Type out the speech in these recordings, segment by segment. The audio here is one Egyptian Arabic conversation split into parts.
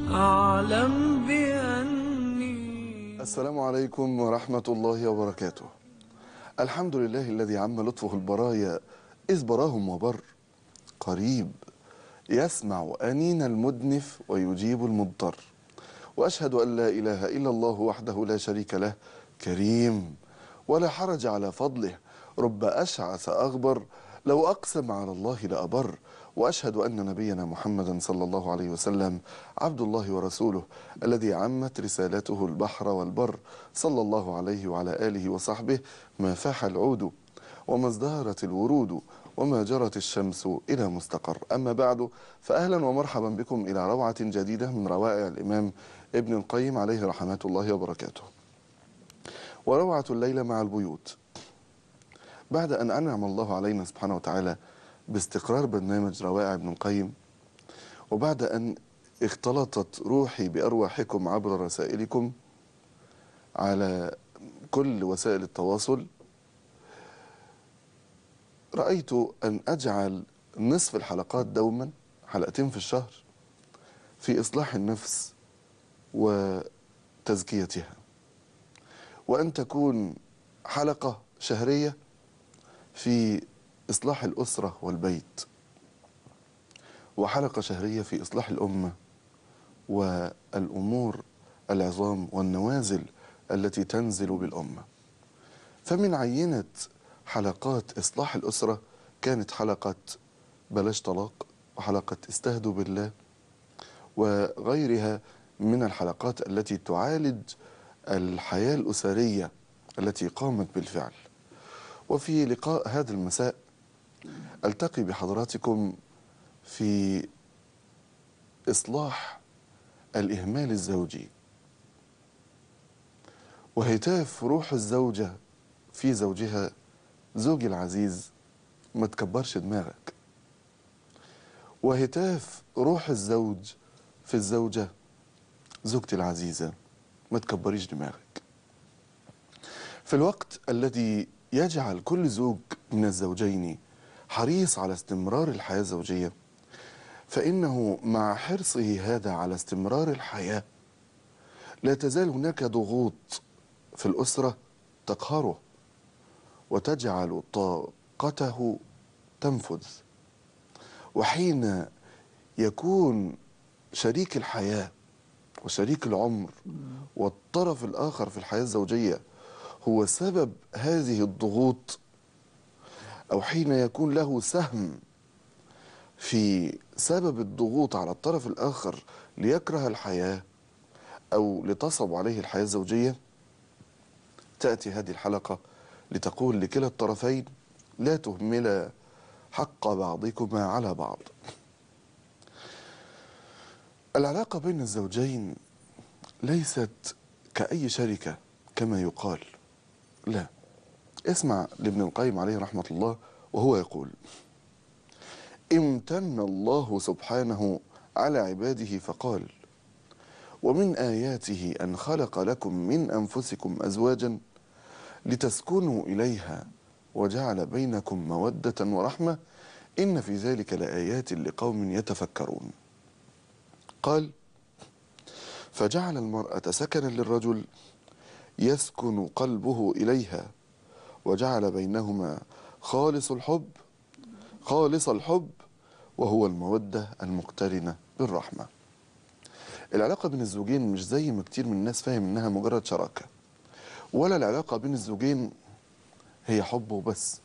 أعلم بأني السلام عليكم ورحمة الله وبركاته الحمد لله الذي عم لطفه البرايا إذ براهم وبر قريب يسمع أنين المدنف ويجيب المضطر وأشهد أن لا إله إلا الله وحده لا شريك له كريم ولا حرج على فضله رب أشعث أغبر لو أقسم على الله لأبر وأشهد أن نبينا محمدا صلى الله عليه وسلم عبد الله ورسوله الذي عمت رسالته البحر والبر صلى الله عليه وعلى آله وصحبه ما فاح العود وما ازدهرت الورود وما جرت الشمس إلى مستقر أما بعد فأهلا ومرحبا بكم إلى روعة جديدة من روائع الإمام ابن القيم عليه رحمات الله وبركاته وروعة الليلة مع البيوت بعد أن أنعم الله علينا سبحانه وتعالى باستقرار برنامج روائع ابن القيم وبعد أن اختلطت روحي بأرواحكم عبر رسائلكم على كل وسائل التواصل رأيت أن أجعل نصف الحلقات دوما حلقتين في الشهر في إصلاح النفس وتزكيتها وأن تكون حلقة شهرية في إصلاح الأسرة والبيت وحلقة شهرية في إصلاح الأمة والأمور العظام والنوازل التي تنزل بالأمة فمن عينة حلقات إصلاح الأسرة كانت حلقة بلاش طلاق وحلقة استهدوا بالله وغيرها من الحلقات التي تعالج الحياة الأسرية التي قامت بالفعل وفي لقاء هذا المساء ألتقي بحضراتكم في إصلاح الإهمال الزوجي وهتاف روح الزوجة في زوجها زوجي العزيز ما تكبرش دماغك وهتاف روح الزوج في الزوجة زوجتي العزيزة ما تكبريش دماغك في الوقت الذي يجعل كل زوج من الزوجين حريص على استمرار الحياة الزوجية فإنه مع حرصه هذا على استمرار الحياة لا تزال هناك ضغوط في الأسرة تقهره وتجعل طاقته تنفذ وحين يكون شريك الحياة وشريك العمر والطرف الآخر في الحياة الزوجية هو سبب هذه الضغوط أو حين يكون له سهم في سبب الضغوط على الطرف الآخر ليكره الحياة أو لتصب عليه الحياة الزوجية تأتي هذه الحلقة لتقول لكلا الطرفين لا تهملا حق بعضكما على بعض العلاقة بين الزوجين ليست كأي شركة كما يقال لا اسمع لابن القيم عليه رحمة الله وهو يقول امتن الله سبحانه على عباده فقال ومن آياته أن خلق لكم من أنفسكم أزواجا لتسكنوا إليها وجعل بينكم مودة ورحمة إن في ذلك لآيات لقوم يتفكرون قال فجعل المرأة سكنا للرجل يسكن قلبه إليها وجعل بينهما خالص الحب خالص الحب وهو المودة المقترنة بالرحمة العلاقة بين الزوجين مش زي ما كتير من الناس فاهم انها مجرد شراكة ولا العلاقة بين الزوجين هي حب وبس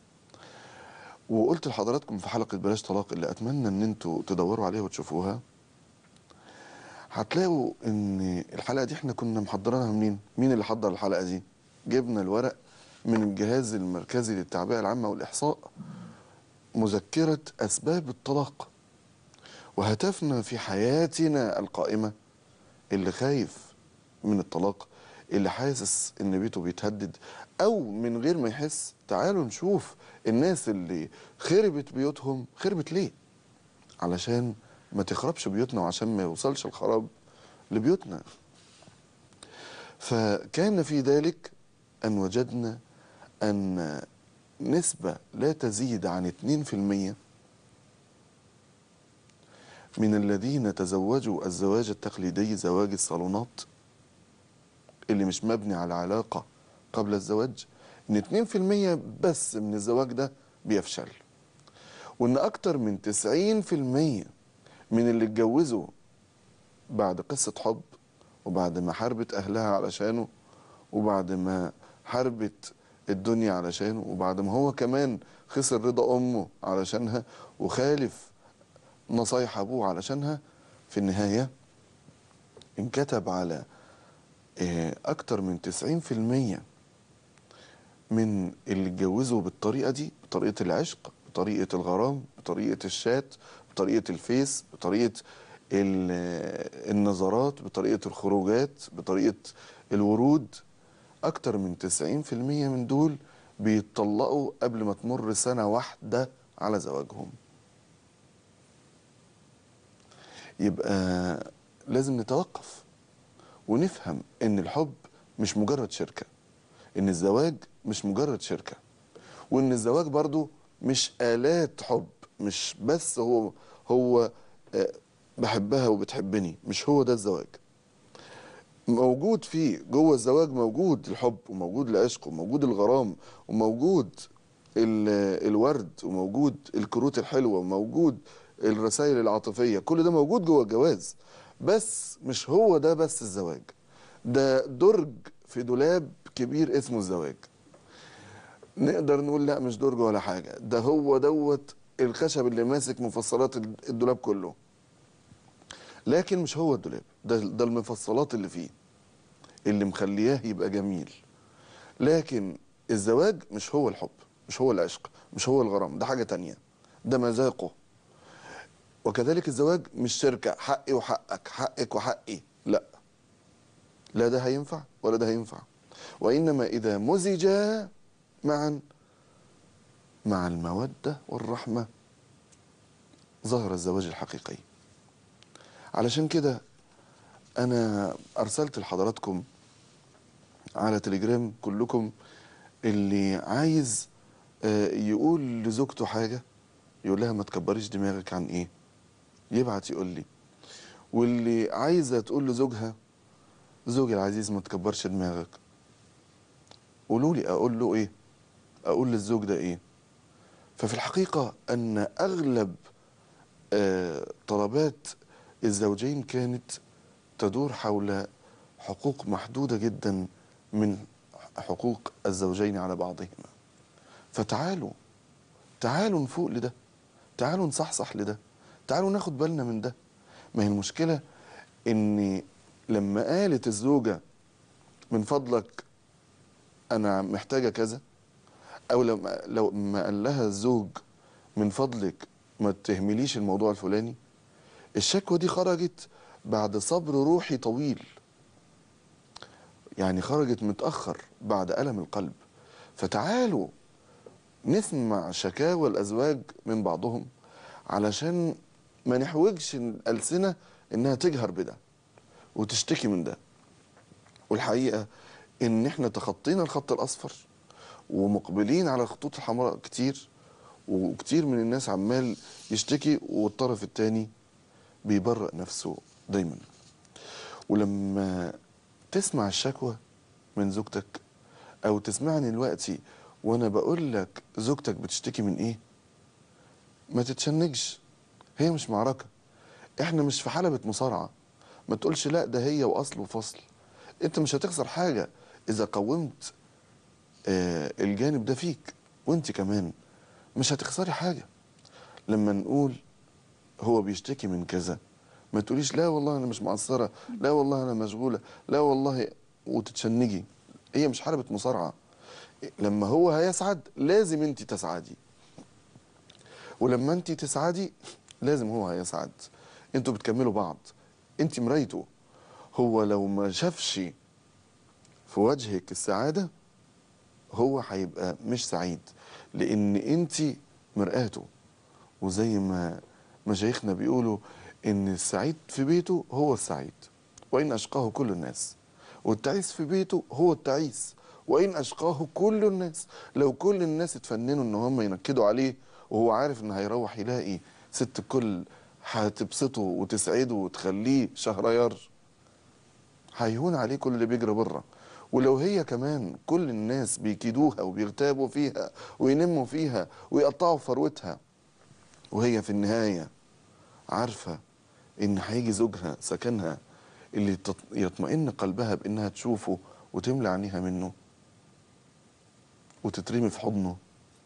وقلت لحضراتكم في حلقة بلاش طلاق اللي اتمنى ان انتوا تدوروا عليها وتشوفوها هتلاقوا ان الحلقة دي احنا كنا محضرينها منين مين اللي حضر الحلقة دي جبنا الورق من الجهاز المركزي للتعبئة العامة والإحصاء مذكرة أسباب الطلاق وهتفنا في حياتنا القائمة اللي خايف من الطلاق اللي حاسس ان بيته بيتهدد او من غير ما يحس تعالوا نشوف الناس اللي خربت بيوتهم خربت ليه علشان ما تخربش بيوتنا وعشان ما يوصلش الخراب لبيوتنا فكان في ذلك ان وجدنا ان نسبة لا تزيد عن 2% من الذين تزوجوا الزواج التقليدي زواج الصالونات اللي مش مبني على علاقة قبل الزواج ان 2% بس من الزواج ده بيفشل وان اكتر من 90% من اللي اتجوزوا بعد قصة حب وبعد ما حاربت اهلها علشانه وبعد ما حاربت الدنيا علشانه وبعد ما هو كمان خسر رضا امه علشانها وخالف نصايح ابوه علشانها في النهاية انكتب على آه، اكتر من 90% من اللي اتجوزوا بالطريقة دي بطريقة العشق بطريقة الغرام بطريقة الشات بطريقة الفيس بطريقة ال- النظرات بطريقة الخروجات بطريقة الورود أكتر من 90% من دول بيتطلقوا قبل ما تمر سنة واحدة على زواجهم يبقى لازم نتوقف ونفهم ان الحب مش مجرد شركة ان الزواج مش مجرد شركة وان الزواج برضو مش آلات حب مش بس هو هو آه، بحبها وبتحبني مش هو ده الزواج موجود فيه جوه الزواج موجود الحب وموجود العشق وموجود الغرام وموجود ال- الورد وموجود الكروت الحلوة وموجود الرسائل العاطفية كل ده موجود جوه الجواز بس مش هو ده بس الزواج ده درج في دولاب كبير اسمه الزواج نقدر نقول لا مش درج ولا حاجة ده هو دوت الخشب اللي ماسك مفصلات الدولاب كله لكن مش هو الدولاب ده ده المفصلات اللي فيه اللي مخلياه يبقى جميل لكن الزواج مش هو الحب مش هو العشق مش هو الغرام ده حاجة تانية ده مذاقه وكذلك الزواج مش شركة حقي وحقك حقك وحقي لا لا ده هينفع ولا ده هينفع وإنما إذا مزجا معا مع المودة والرحمة ظهر الزواج الحقيقي علشان كده أنا أرسلت لحضراتكم على تليجرام كلكم اللي عايز آه، يقول لزوجته حاجة يقول لها ما تكبريش دماغك عن ايه يبعت يقول لي واللي عايزة تقول لزوجها زوجي العزيز ما تكبرش دماغك قولوا لي اقول له ايه اقول للزوج ده ايه ففي الحقيقة ان اغلب آه، طلبات الزوجين كانت تدور حول حقوق محدودة جدا من حقوق الزوجين على بعضهما فتعالوا تعالوا نفوق لده تعالوا نصحصح لده تعالوا ناخد بالنا من ده ما هي المشكلة ان لما قالت الزوجة من فضلك انا محتاجة كذا او لما لو ما قال لها الزوج من فضلك ما تهمليش الموضوع الفلاني الشكوى دي خرجت بعد صبر روحي طويل يعني خرجت متأخر بعد ألم القلب فتعالوا نسمع شكاوى الأزواج من بعضهم علشان ما نحوجش الألسنة إنها تجهر بده وتشتكي من ده والحقيقة إن إحنا تخطينا الخط الأصفر ومقبلين على الخطوط الحمراء كتير وكتير من الناس عمال يشتكي والطرف التاني بيبرأ نفسه دايما ولما تسمع الشكوى من زوجتك او تسمعني دلوقتي وانا بقول لك زوجتك بتشتكي من ايه ما تتشنجش هي مش معركة احنا مش في حلبة مصارعة ما تقولش لا ده هي واصل وفصل انت مش هتخسر حاجة اذا قومت آه الجانب ده فيك وانت كمان مش هتخسري حاجة لما نقول هو بيشتكي من كذا ما تقوليش لا والله انا مش مقصره لا والله انا مشغوله لا والله وتتشنجي هي مش حربة مصارعه لما هو هيسعد لازم انت تسعدي ولما انت تسعدي لازم هو هيسعد انتوا بتكملوا بعض انت مرايته هو لو ما شافش في وجهك السعاده هو هيبقى مش سعيد لان انت مرآته وزي ما مشايخنا بيقولوا ان السعيد في بيته هو السعيد وان اشقاه كل الناس والتعيس في بيته هو التعيس وان اشقاه كل الناس لو كل الناس اتفننوا ان هم ينكدوا عليه وهو عارف ان هيروح يلاقي ست الكل هتبسطه وتسعده وتخليه شهريار هيهون عليه كل اللي بيجري بره ولو هي كمان كل الناس بيكيدوها وبيغتابوا فيها وينموا فيها ويقطعوا فروتها وهي في النهاية عارفة إن هيجي زوجها سكنها اللي تط- يطمئن قلبها بإنها تشوفه وتملى عينيها منه وتترمي في حضنه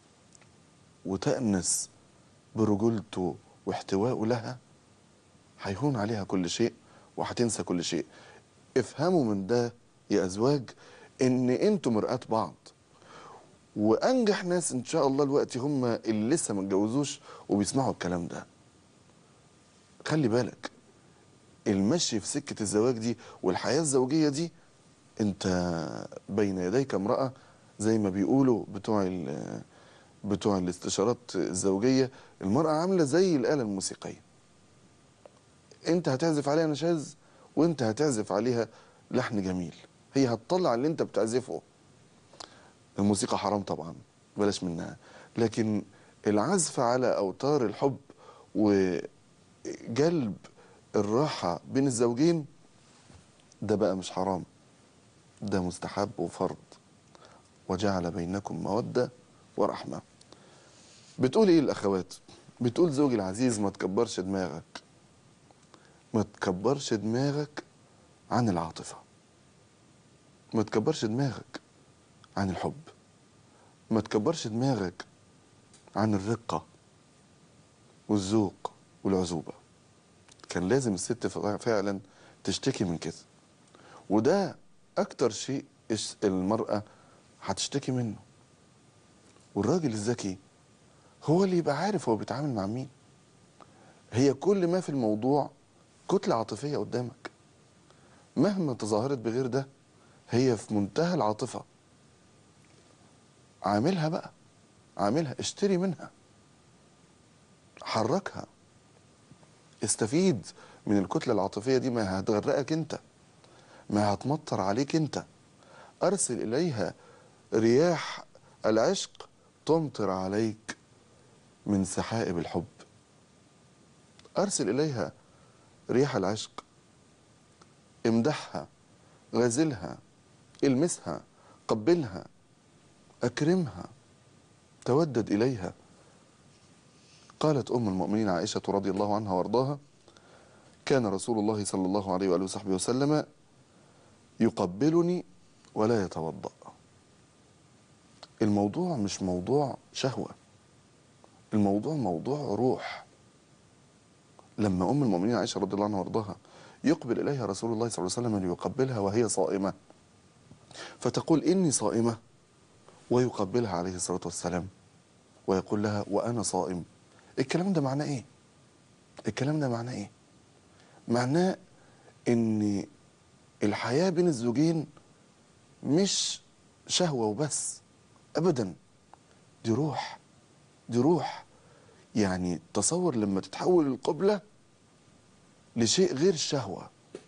وتأنس برجولته واحتوائه لها هيهون عليها كل شيء وهتنسى كل شيء افهموا من ده يا أزواج إن أنتوا مرآة بعض وأنجح ناس إن شاء الله الوقت هم اللي لسه ما اتجوزوش وبيسمعوا الكلام ده خلي بالك المشي في سكة الزواج دي والحياة الزوجية دي انت بين يديك امرأة زي ما بيقولوا بتوع ال- بتوع الاستشارات الزوجية المرأة عاملة زي الآلة الموسيقية انت هتعزف عليها نشاز وانت هتعزف عليها لحن جميل هي هتطلع اللي انت بتعزفه الموسيقى حرام طبعا بلاش منها لكن العزف على أوتار الحب وجلب الراحة بين الزوجين ده بقى مش حرام ده مستحب وفرض وجعل بينكم مودة ورحمة بتقول ايه الاخوات بتقول زوجي العزيز ما تكبرش دماغك ما تكبرش دماغك عن العاطفة ما تكبرش دماغك عن الحب ما تكبرش دماغك عن الرقة والذوق والعزوبة كان لازم الست فع- فعلا تشتكي من كده وده أكتر شيء الش- المرأة هتشتكي منه والراجل الذكي هو اللي يبقى عارف هو بيتعامل مع مين هي كل ما في الموضوع كتلة عاطفية قدامك مهما تظاهرت بغير ده هي في منتهى العاطفة عاملها بقى عاملها اشتري منها حركها استفيد من الكتلة العاطفية دي ما هتغرقك انت ما هتمطر عليك انت ارسل اليها رياح العشق تمطر عليك من سحائب الحب ارسل اليها رياح العشق امدحها غازلها المسها قبلها اكرمها تودد اليها قالت ام المؤمنين عائشه رضي الله عنها وارضاها كان رسول الله صلى الله عليه واله وصحبه وسلم يقبلني ولا يتوضا الموضوع مش موضوع شهوه الموضوع موضوع روح لما ام المؤمنين عائشه رضي الله عنها وارضاها يقبل اليها رسول الله صلى الله عليه وسلم ليقبلها وهي صائمه فتقول اني صائمه ويقبلها عليه الصلاه والسلام ويقول لها وانا صائم الكلام ده معناه ايه الكلام ده معناه ايه معناه ان الحياه بين الزوجين مش شهوه وبس ابدا دي روح دي روح يعني تصور لما تتحول القبله لشيء غير الشهوه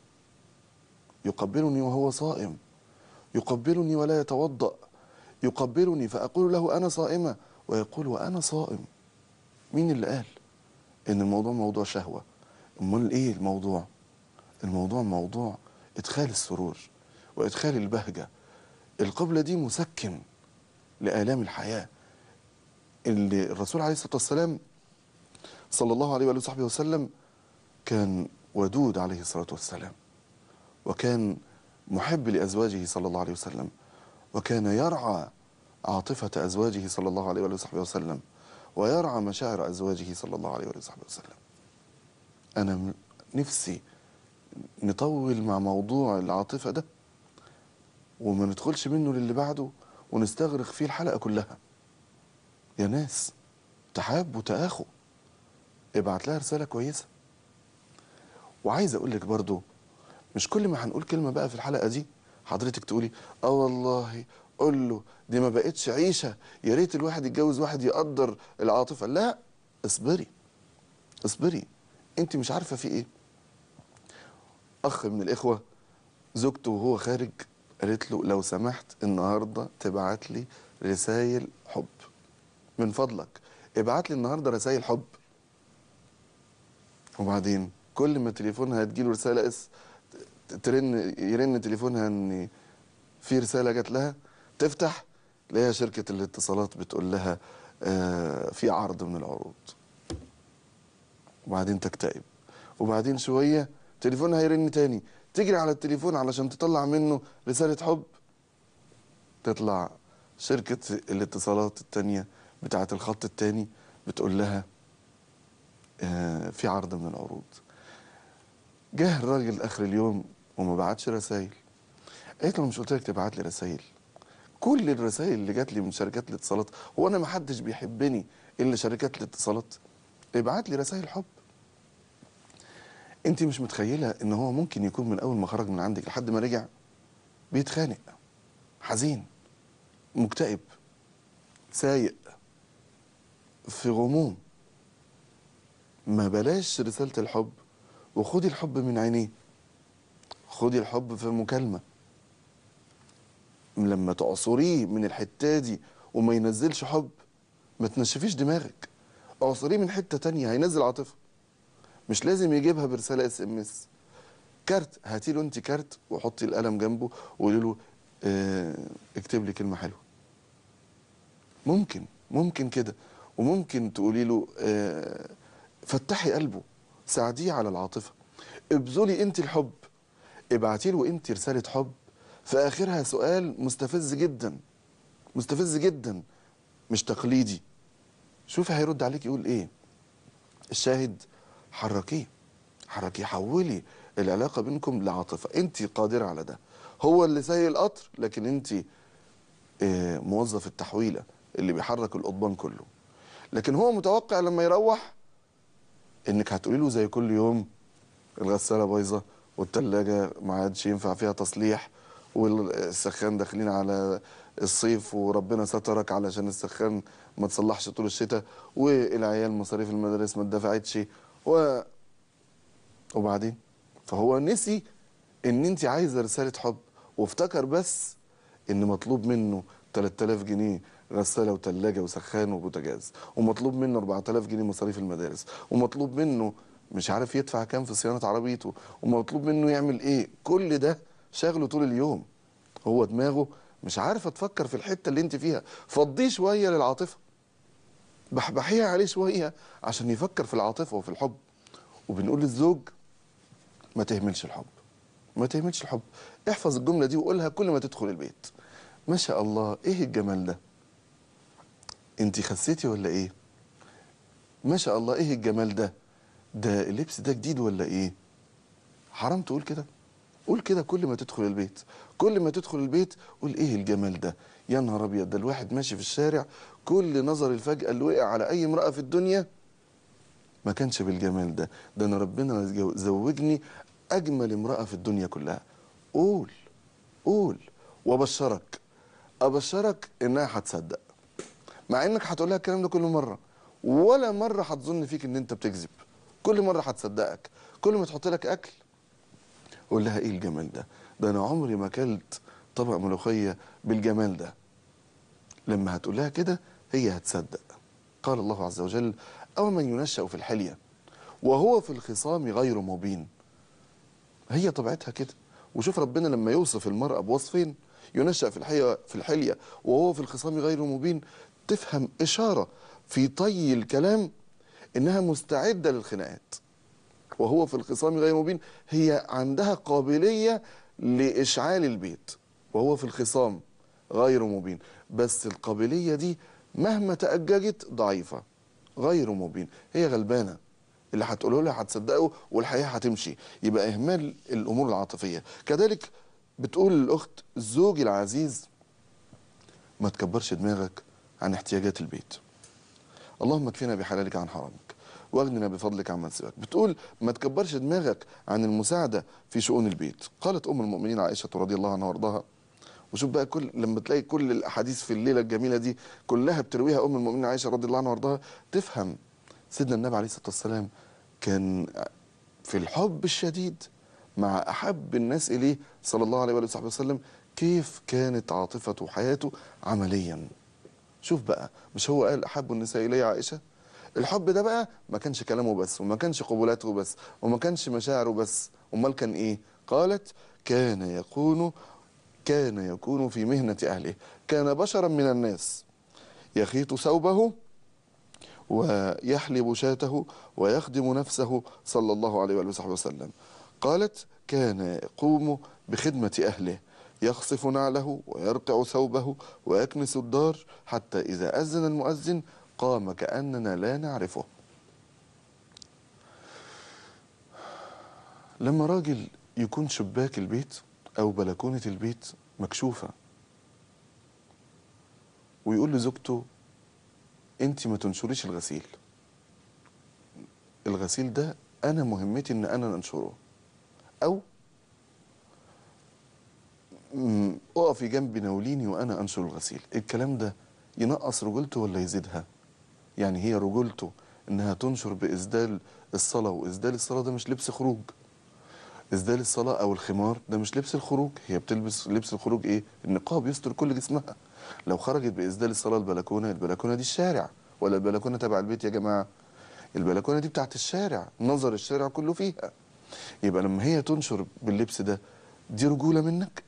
يقبلني وهو صائم يقبلني ولا يتوضا يقبلني فاقول له انا صائمه ويقول وانا صائم مين اللي قال ان الموضوع موضوع شهوه امال ايه الموضوع الموضوع موضوع ادخال السرور وادخال البهجه القبله دي مسكن لالام الحياه اللي الرسول عليه الصلاه والسلام صلى الله عليه واله وصحبه وسلم كان ودود عليه الصلاه والسلام وكان محب لازواجه صلى الله عليه وسلم وكان يرعى عاطفه ازواجه صلى الله عليه واله وصحبه وسلم ويرعى مشاعر ازواجه صلى الله عليه واله وصحبه وسلم انا م- نفسي نطول مع موضوع العاطفه ده وما ندخلش منه للي بعده ونستغرق فيه الحلقه كلها يا ناس تحاب وتآخوا ابعت لها رساله كويسه وعايز اقول لك برضو مش كل ما هنقول كلمه بقى في الحلقه دي حضرتك تقولي اه والله قول له دي ما بقتش عيشه يا ريت الواحد يتجوز واحد يقدر العاطفه لا اصبري اصبري انت مش عارفه في ايه اخ من الاخوه زوجته وهو خارج قالت له لو سمحت النهارده تبعت لي رسائل حب من فضلك ابعت لي النهارده رسائل حب وبعدين كل ما تليفونها تجيله رساله اس ترن يرن تليفونها ان في رساله جات لها تفتح تلاقيها شركه الاتصالات بتقول لها آه في عرض من العروض وبعدين تكتئب وبعدين شويه تليفونها يرن تاني تجري على التليفون علشان تطلع منه رساله حب تطلع شركه الاتصالات التانيه بتاعه الخط التاني بتقول لها آه في عرض من العروض جه الراجل اخر اليوم وما بعتش رسائل قالت له مش قلت لك تبعت لي رسائل كل الرسائل اللي جات لي من شركات الاتصالات هو انا ما حدش بيحبني الا شركات الاتصالات ابعت لي رسائل حب انت مش متخيله ان هو ممكن يكون من اول ما خرج من عندك لحد ما رجع بيتخانق حزين مكتئب سايق في غموم ما بلاش رسالة الحب وخدي الحب من عينيه خدي الحب في مكالمة لما تعصريه من الحتة دي وما ينزلش حب ما تنشفيش دماغك اعصريه من حتة تانية هينزل عاطفة مش لازم يجيبها برسالة اس ام اس كارت هاتي له انت كارت وحطي القلم جنبه وقولي له اه اكتب لي كلمة حلوة ممكن ممكن كده وممكن تقولي له اه فتحي قلبه ساعديه على العاطفة ابذلي انت الحب ابعتي له انت رسالة حب في اخرها سؤال مستفز جدا مستفز جدا مش تقليدي شوفي هيرد عليك يقول ايه الشاهد حركيه حركيه حولي العلاقة بينكم لعاطفة انت قادرة على ده هو اللي سايق القطر لكن انت اه موظف التحويلة اللي بيحرك القضبان كله لكن هو متوقع لما يروح انك هتقولي له زي كل يوم الغساله بايظه والتلاجة ما عادش ينفع فيها تصليح والسخان داخلين على الصيف وربنا سترك علشان السخان ما تصلحش طول الشتاء والعيال مصاريف المدارس ما اتدفعتش و وبعدين فهو نسي ان انت عايزه رساله حب وافتكر بس ان مطلوب منه 3000 جنيه غساله وثلاجه وسخان وبوتاجاز ومطلوب منه 4000 جنيه مصاريف المدارس ومطلوب منه مش عارف يدفع كام في صيانه عربيته ومطلوب منه يعمل ايه كل ده شاغله طول اليوم هو دماغه مش عارفه تفكر في الحته اللي انت فيها فضيه شويه للعاطفه بحبحيها عليه شويه عشان يفكر في العاطفه وفي الحب وبنقول للزوج ما تهملش الحب ما تهملش الحب احفظ الجمله دي وقولها كل ما تدخل البيت ما شاء الله ايه الجمال ده انت خسيتي ولا ايه ما شاء الله ايه الجمال ده ده اللبس ده جديد ولا ايه حرام تقول كده قول كده كل ما تدخل البيت كل ما تدخل البيت قول ايه الجمال ده يا نهار ابيض ده الواحد ماشي في الشارع كل نظر الفجأة اللي وقع على اي امرأة في الدنيا ما كانش بالجمال ده ده انا ربنا زوجني اجمل امرأة في الدنيا كلها قول قول وابشرك ابشرك انها هتصدق مع انك هتقول لها الكلام ده كل مره ولا مره هتظن فيك ان انت بتكذب كل مره هتصدقك كل ما تحط لك اكل قول لها ايه الجمال ده ده انا عمري ما اكلت طبق ملوخيه بالجمال ده لما هتقول لها كده هي هتصدق قال الله عز وجل او من ينشا في الحليه وهو في الخصام غير مبين هي طبيعتها كده وشوف ربنا لما يوصف المرأة بوصفين ينشأ في الحية في الحلية وهو في الخصام غير مبين تفهم إشارة في طي الكلام إنها مستعدة للخناقات وهو في الخصام غير مبين هي عندها قابلية لإشعال البيت وهو في الخصام غير مبين بس القابلية دي مهما تأججت ضعيفة غير مبين هي غلبانة اللي هتقوله لها هتصدقه والحياة هتمشي يبقى إهمال الأمور العاطفية كذلك بتقول الأخت زوجي العزيز ما تكبرش دماغك عن احتياجات البيت اللهم اكفنا بحلالك عن حرامك واغننا بفضلك عمن سواك بتقول ما تكبرش دماغك عن المساعدة في شؤون البيت قالت أم المؤمنين عائشة رضي الله عنها وارضاها وشوف بقى كل لما تلاقي كل الأحاديث في الليلة الجميلة دي كلها بترويها أم المؤمنين عائشة رضي الله عنها وارضاها تفهم سيدنا النبي عليه الصلاة والسلام كان في الحب الشديد مع أحب الناس إليه صلى الله عليه وآله وصحبه وسلم كيف كانت عاطفته وحياته عمليا شوف بقى مش هو قال أحب النساء إلي عائشة الحب ده بقى ما كانش كلامه بس وما كانش قبولاته بس وما كانش مشاعره بس امال كان ايه قالت كان يكون كان يكون في مهنة أهله كان بشرا من الناس يخيط ثوبه ويحلب شاته ويخدم نفسه صلى الله عليه وآله وصحبه وسلم قالت كان يقوم بخدمة أهله يخصف نعله ويرقع ثوبه ويكنس الدار حتى إذا أذن المؤذن قام كأننا لا نعرفه لما راجل يكون شباك البيت أو بلكونة البيت مكشوفة ويقول لزوجته انت ما تنشريش الغسيل الغسيل ده انا مهمتي ان انا انشره او م، اقفي جنبي ناوليني وانا انشر الغسيل الكلام ده ينقص رجولته ولا يزيدها يعني هي رجولته انها تنشر باسدال الصلاه واسدال الصلاه ده مش لبس خروج اسدال الصلاه او الخمار ده مش لبس الخروج هي بتلبس لبس الخروج ايه النقاب يستر كل جسمها لو خرجت باسدال الصلاه البلكونه البلكونه دي الشارع ولا البلكونه تبع البيت يا جماعه البلكونه دي بتاعت الشارع نظر الشارع كله فيها يبقى لما هي تنشر باللبس ده دي رجوله منك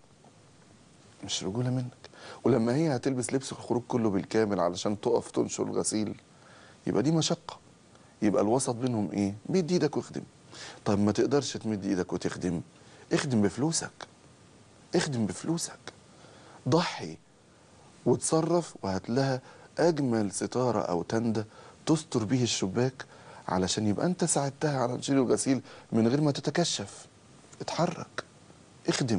مش رجوله منك ولما هي هتلبس لبس الخروج كله بالكامل علشان تقف تنشر الغسيل يبقى دي مشقه يبقى الوسط بينهم ايه مد ايدك واخدم طب ما تقدرش تمد ايدك وتخدم اخدم بفلوسك اخدم بفلوسك ضحي وتصرف وهات لها اجمل ستاره او تندة تستر به الشباك علشان يبقى انت ساعدتها على نشيل الغسيل من غير ما تتكشف اتحرك اخدم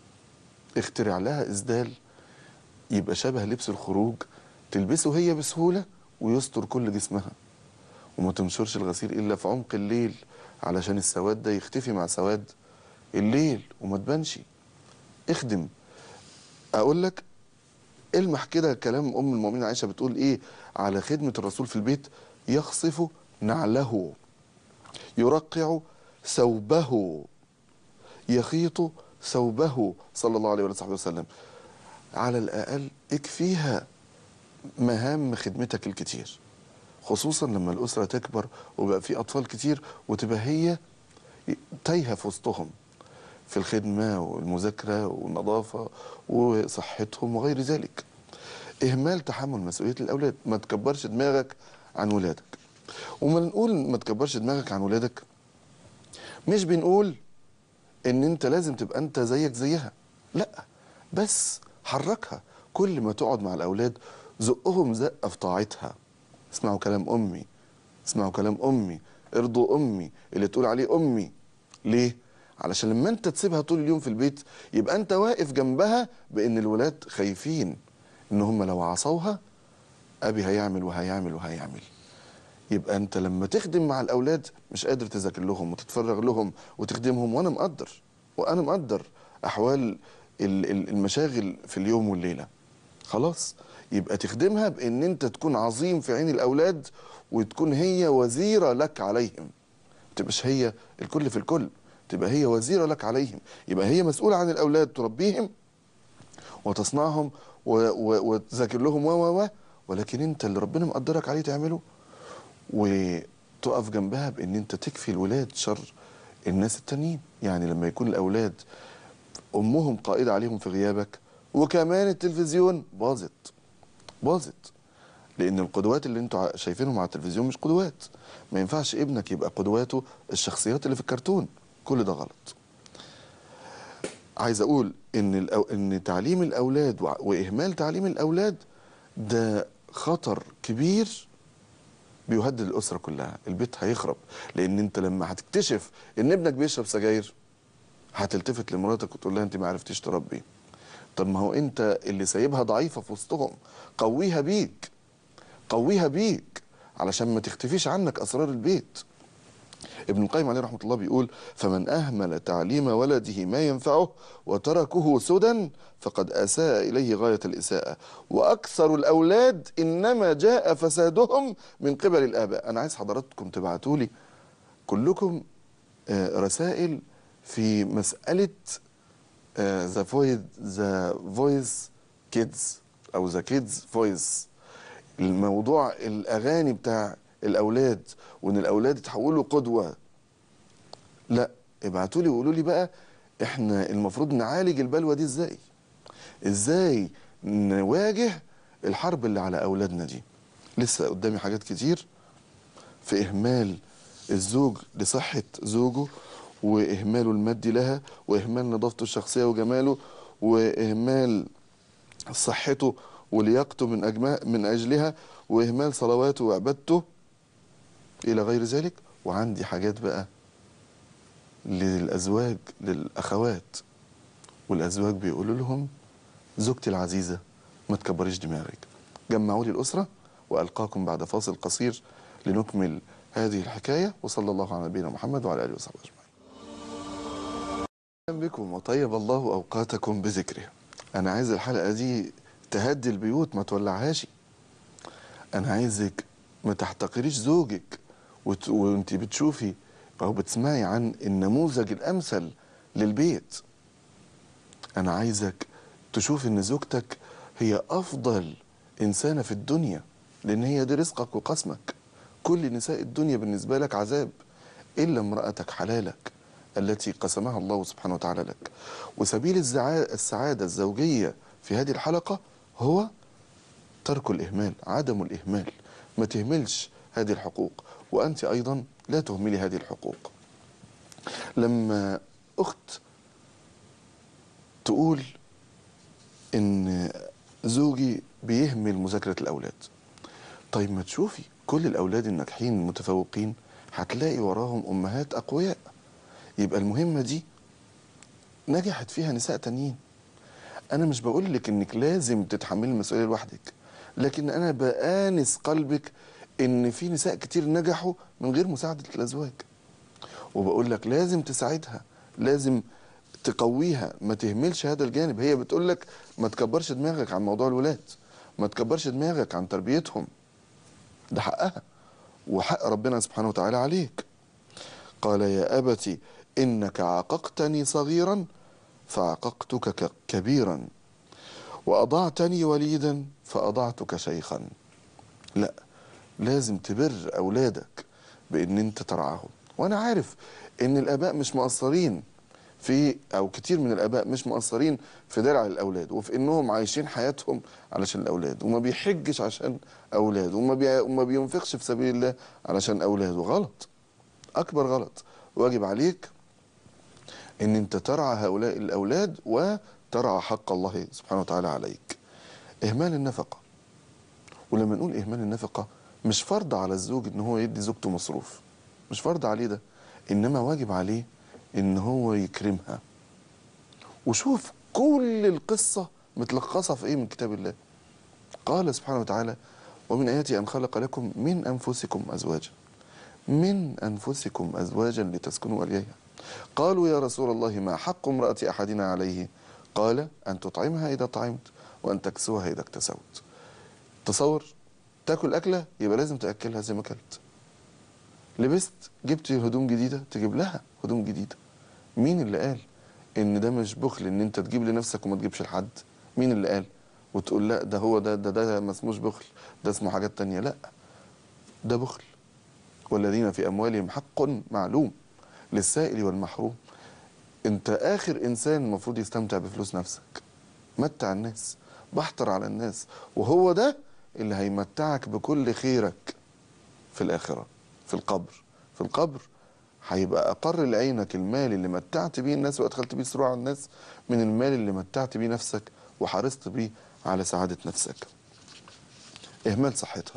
اخترع لها اسدال يبقى شبه لبس الخروج تلبسه هي بسهوله ويستر كل جسمها وما تنشرش الغسيل الا في عمق الليل علشان السواد ده يختفي مع سواد الليل وما تبانش اخدم اقول لك المح كده كلام ام المؤمنين عائشه بتقول ايه على خدمه الرسول في البيت يخصف نعله يرقع ثوبه يخيط ثوبه صلى الله عليه وصحبه وسلم على الاقل اكفيها مهام خدمتك الكتير خصوصا لما الاسره تكبر وبقى في اطفال كتير وتبقى هي تايهه في وسطهم في الخدمه والمذاكره والنظافه وصحتهم وغير ذلك اهمال تحمل مسؤوليه الاولاد ما تكبرش دماغك عن ولادك وما نقول ما تكبرش دماغك عن ولادك مش بنقول ان انت لازم تبقى انت زيك زيها لا بس حركها كل ما تقعد مع الاولاد زقهم زقه في طاعتها اسمعوا كلام امي اسمعوا كلام امي ارضوا امي اللي تقول عليه امي ليه علشان لما انت تسيبها طول اليوم في البيت يبقى انت واقف جنبها بان الولاد خايفين ان هم لو عصوها ابي هيعمل وهيعمل وهيعمل يبقى انت لما تخدم مع الاولاد مش قادر تذاكر لهم وتتفرغ لهم وتخدمهم وانا مقدر وانا مقدر احوال ال- ال- المشاغل في اليوم والليله خلاص يبقى تخدمها بان انت تكون عظيم في عين الاولاد وتكون هي وزيره لك عليهم ما تبقاش هي الكل في الكل تبقى هي وزيره لك عليهم يبقى هي مسؤوله عن الاولاد تربيهم وتصنعهم و- و- وتذاكر لهم و و و ولكن انت اللي ربنا مقدرك عليه تعمله وتقف جنبها بان انت تكفي الولاد شر الناس التانيين يعني لما يكون الاولاد امهم قائده عليهم في غيابك وكمان التلفزيون باظت باظت لان القدوات اللي انتوا ع- شايفينهم على التلفزيون مش قدوات ما ينفعش ابنك يبقى قدواته الشخصيات اللي في الكرتون كل ده غلط عايز اقول ان الأو... ان تعليم الاولاد وع- واهمال تعليم الاولاد ده خطر كبير بيهدد الاسره كلها البيت هيخرب لان انت لما هتكتشف ان ابنك بيشرب سجاير هتلتفت لمراتك وتقول لها انت ما عرفتيش تربي طب ما هو انت اللي سايبها ضعيفه في وسطهم قويها بيك قويها بيك علشان ما تختفيش عنك اسرار البيت ابن القيم عليه رحمه الله بيقول فمن اهمل تعليم ولده ما ينفعه وتركه سدى فقد اساء اليه غايه الاساءه واكثر الاولاد انما جاء فسادهم من قبل الاباء انا عايز حضراتكم تبعتوا لي كلكم آه، رسائل في مساله ذا فويس ذا فويس كيدز او ذا كيدز فويس الموضوع الاغاني بتاع الاولاد وان الاولاد يتحولوا قدوه لا ابعتوا لي وقولوا لي بقى احنا المفروض نعالج البلوه دي ازاي ازاي نواجه الحرب اللي على اولادنا دي لسه قدامي حاجات كتير في اهمال الزوج لصحه زوجه واهماله المادي لها واهمال نظافته الشخصيه وجماله واهمال صحته ولياقته من أجمع من اجلها واهمال صلواته وعبادته الى غير ذلك وعندي حاجات بقى للازواج للاخوات والازواج بيقولوا لهم زوجتي العزيزه ما تكبريش دماغك جمعوا لي الاسره والقاكم بعد فاصل قصير لنكمل هذه الحكايه وصلى الله على نبينا محمد وعلى اله وصحبه اجمعين. اهلا بكم وطيب الله اوقاتكم بذكره. انا عايز الحلقه دي تهدي البيوت ما تولعهاش. انا عايزك ما تحتقريش زوجك وت... وانت بتشوفي او بتسمعي عن النموذج الامثل للبيت. انا عايزك تشوف ان زوجتك هي افضل انسانه في الدنيا لان هي دي رزقك وقسمك كل نساء الدنيا بالنسبه لك عذاب الا امراتك حلالك التي قسمها الله سبحانه وتعالى لك وسبيل الزعا- السعاده الزوجيه في هذه الحلقه هو ترك الاهمال عدم الاهمال ما تهملش هذه الحقوق وانت ايضا لا تهملي هذه الحقوق لما اخت تقول ان زوجي بيهمل مذاكره الاولاد طيب ما تشوفي كل الاولاد الناجحين المتفوقين هتلاقي وراهم امهات اقوياء يبقى المهمه دي نجحت فيها نساء تانيين انا مش بقول لك انك لازم تتحملي المسؤوليه لوحدك لكن انا بآنس قلبك ان في نساء كتير نجحوا من غير مساعده الازواج وبقول لك لازم تساعدها لازم تقويها ما تهملش هذا الجانب هي بتقول لك ما تكبرش دماغك عن موضوع الولاد ما تكبرش دماغك عن تربيتهم ده حقها وحق ربنا سبحانه وتعالى عليك قال يا أبت إنك عاققتني صغيرا فعاققتك ك- كبيرا وأضعتني وليدا فأضعتك شيخا لا لازم تبر أولادك بإن أنت ترعاهم وأنا عارف إن الآباء مش مقصرين في أو كتير من الآباء مش مقصرين في درع الأولاد وفي إنهم عايشين حياتهم علشان الأولاد وما بيحجش عشان أولاد وما, بي... وما بينفقش في سبيل الله علشان أولاد وغلط أكبر غلط واجب عليك ان انت ترعى هؤلاء الاولاد وترعى حق الله سبحانه وتعالى عليك اهمال النفقه ولما نقول اهمال النفقه مش فرض على الزوج ان هو يدي زوجته مصروف مش فرض عليه ده انما واجب عليه ان هو يكرمها وشوف كل القصه متلخصه في ايه من كتاب الله قال سبحانه وتعالى ومن اياته ان خلق لكم من انفسكم ازواجا من أنفسكم أزواجا لتسكنوا إليها قالوا يا رسول الله ما حق امرأة أحدنا عليه قال أن تطعمها إذا طعمت وأن تكسوها إذا اكتسوت تصور تاكل أكلة يبقى لازم تأكلها زي ما أكلت لبست جبت هدوم جديدة تجيب لها هدوم جديدة مين اللي قال إن ده مش بخل إن أنت تجيب لنفسك وما تجيبش لحد مين اللي قال وتقول لا ده هو ده ده ده ما اسموش بخل ده اسمه حاجات تانية لا ده بخل والذين في أموالهم حق معلوم للسائل والمحروم انت آخر إنسان المفروض يستمتع بفلوس نفسك متع الناس بحتر على الناس وهو ده اللي هيمتعك بكل خيرك في الآخرة في القبر في القبر هيبقى أقر لعينك المال اللي متعت بيه الناس وأدخلت بيه سرور على الناس من المال اللي متعت بيه نفسك وحرصت بيه على سعادة نفسك إهمال صحتها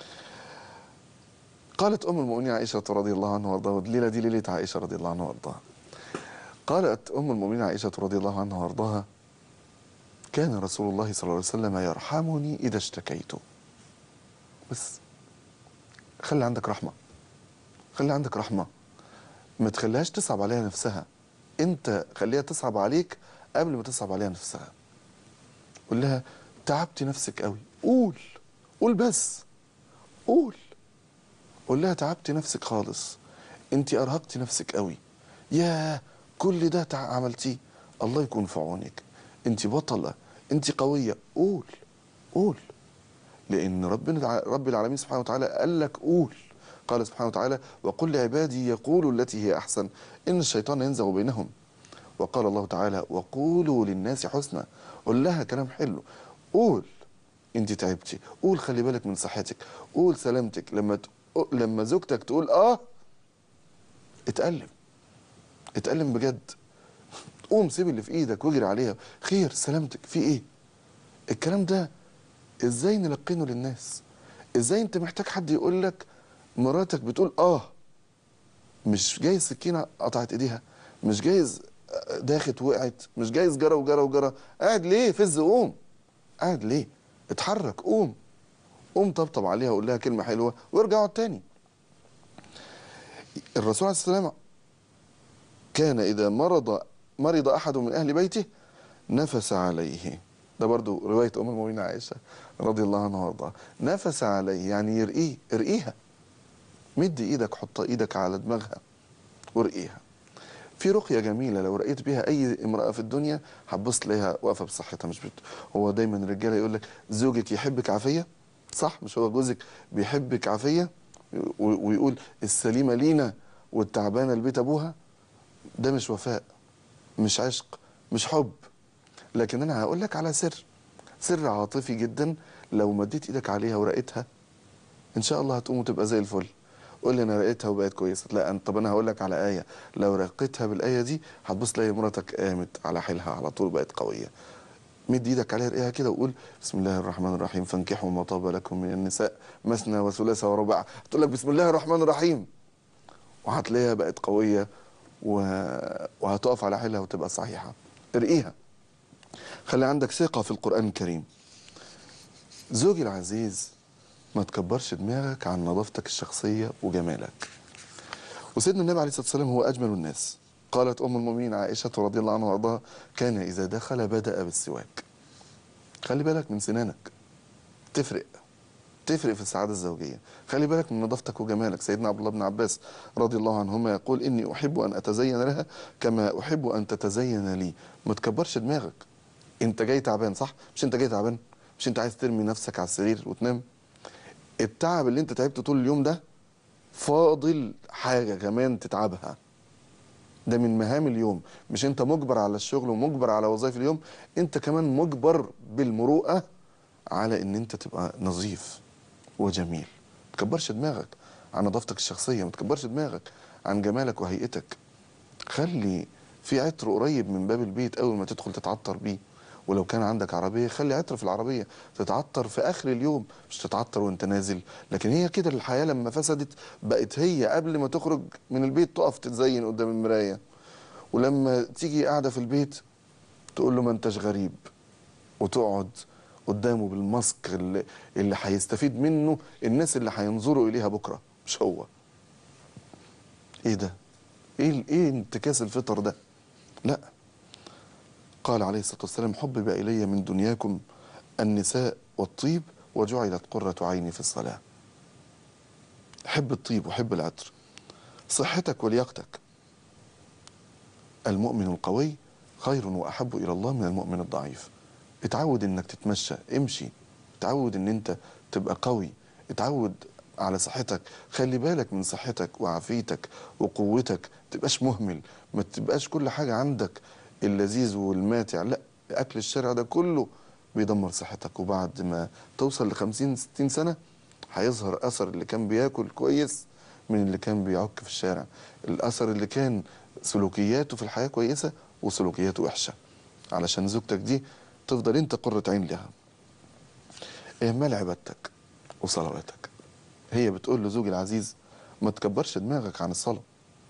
قالت أم المؤمنين عائشة رضي الله عنها وارضاها الليلة دي ليلة عائشة رضي الله عنها وارضاها قالت أم المؤمنين عائشة رضي الله عنها وارضاها كان رسول الله صلى الله عليه وسلم يرحمني إذا اشتكيت بس خلي عندك رحمة خلي عندك رحمة ما تخليهاش تصعب عليها نفسها انت خليها تصعب عليك قبل ما تصعب عليها نفسها قول لها تعبتي نفسك قوي قول قول بس قول قول لها تعبتي نفسك خالص انت ارهقتي نفسك قوي يا كل ده تع- عملتيه الله يكون في عونك انت بطلة انت قوية قول قول لان ربنا تع- رب العالمين سبحانه وتعالى قال لك قول قال سبحانه وتعالى وقل لعبادي يقولوا التي هي أحسن إن الشيطان ينزغ بينهم وقال الله تعالى وقولوا للناس حسنا قول لها كلام حلو قول انت تعبتي قول خلي بالك من صحتك قول سلامتك لما ت... لما زوجتك تقول اه اتألم اتألم بجد قوم سيب اللي في ايدك واجري عليها خير سلامتك في ايه الكلام ده ازاي نلقنه للناس ازاي انت محتاج حد يقول لك مراتك بتقول اه مش جايز سكينه قطعت ايديها مش جايز داخت وقعت مش جايز جرى وجرى وجرى قاعد ليه فز قوم قاعد ليه اتحرك قوم قوم طبطب عليها وقول لها كلمه حلوه وارجع اقعد تاني الرسول عليه السلام كان اذا مرض مرض احد من اهل بيته نفس عليه ده برضو روايه ام المؤمنين عائشه رضي الله عنها وارضاها نفس عليه يعني يرقيه ارقيها مد ايدك حط ايدك على دماغها وارقيها في رقية جميلة لو رقيت بيها أي امرأة في الدنيا هتبص تلاقيها واقفة بصحتها مش بت... هو دايما الرجالة يقول لك زوجك يحبك عافية صح مش هو جوزك بيحبك عافية و- ويقول السليمة لينا والتعبانة لبيت أبوها ده مش وفاء مش عشق مش حب لكن أنا هقول لك على سر سر عاطفي جدا لو مديت إيدك عليها ورقتها ان شاء الله هتقوم وتبقى زي الفل قول لي انا رقيتها وبقت كويسه لا أنت طب انا هقول لك على ايه لو رقيتها بالايه دي هتبص تلاقي مراتك قامت على حيلها على طول بقت قويه مد ايدك عليها رقيها كده وقول بسم الله الرحمن الرحيم فانكحوا ما طاب لكم من النساء مثنى وثلاث ورباع تقول لك بسم الله الرحمن الرحيم وهتلاقيها بقت قويه و... وهتقف على حيلها وتبقى صحيحه ارقيها خلي عندك ثقه في القران الكريم زوجي العزيز ما تكبرش دماغك عن نظافتك الشخصية وجمالك وسيدنا النبي عليه الصلاة والسلام هو أجمل الناس قالت أم المؤمنين عائشة رضي الله عنها وارضاها كان إذا دخل بدأ بالسواك خلي بالك من سنانك تفرق تفرق في السعادة الزوجية خلي بالك من نظافتك وجمالك سيدنا عبد الله بن عباس رضي الله عنهما يقول إني أحب أن أتزين لها كما أحب أن تتزين لي ما تكبرش دماغك أنت جاي تعبان صح مش أنت جاي تعبان مش أنت عايز ترمي نفسك على السرير وتنام التعب اللي انت تعبته طول اليوم ده فاضل حاجة كمان تتعبها ده من مهام اليوم مش انت مجبر على الشغل ومجبر على وظائف اليوم انت كمان مجبر بالمروءة على ان انت تبقى نظيف وجميل ما تكبرش دماغك عن نظافتك الشخصية ما تكبرش دماغك عن جمالك وهيئتك خلي في عطر قريب من باب البيت اول ما تدخل تتعطر بيه ولو كان عندك عربية خلي عطر في العربية تتعطر في آخر اليوم مش تتعطر وانت نازل لكن هي كده الحياة لما فسدت بقت هي قبل ما تخرج من البيت تقف تتزين قدام المراية ولما تيجي قاعدة في البيت تقول له ما انتش غريب وتقعد قدامه بالماسك اللي, اللي هيستفيد منه الناس اللي هينظروا إليها بكرة مش هو ايه ده ايه ايه انتكاس الفطر ده لا قال عليه الصلاة والسلام حبب إلي من دنياكم النساء والطيب وجعلت قرة عيني في الصلاة حب الطيب وحب العطر صحتك ولياقتك المؤمن القوي خير وأحب إلى الله من المؤمن الضعيف اتعود انك تتمشى امشي اتعود ان انت تبقى قوي اتعود على صحتك خلي بالك من صحتك وعافيتك وقوتك ما تبقاش مهمل ما تبقاش كل حاجة عندك اللذيذ والماتع لا اكل الشارع ده كله بيدمر صحتك وبعد ما توصل ل 50 60 سنه هيظهر اثر اللي كان بياكل كويس من اللي كان بيعك في الشارع الاثر اللي كان سلوكياته في الحياه كويسه وسلوكياته وحشه علشان زوجتك دي تفضل انت قرة عين لها اهمال عبادتك وصلواتك هي بتقول لزوجي العزيز ما تكبرش دماغك عن الصلاه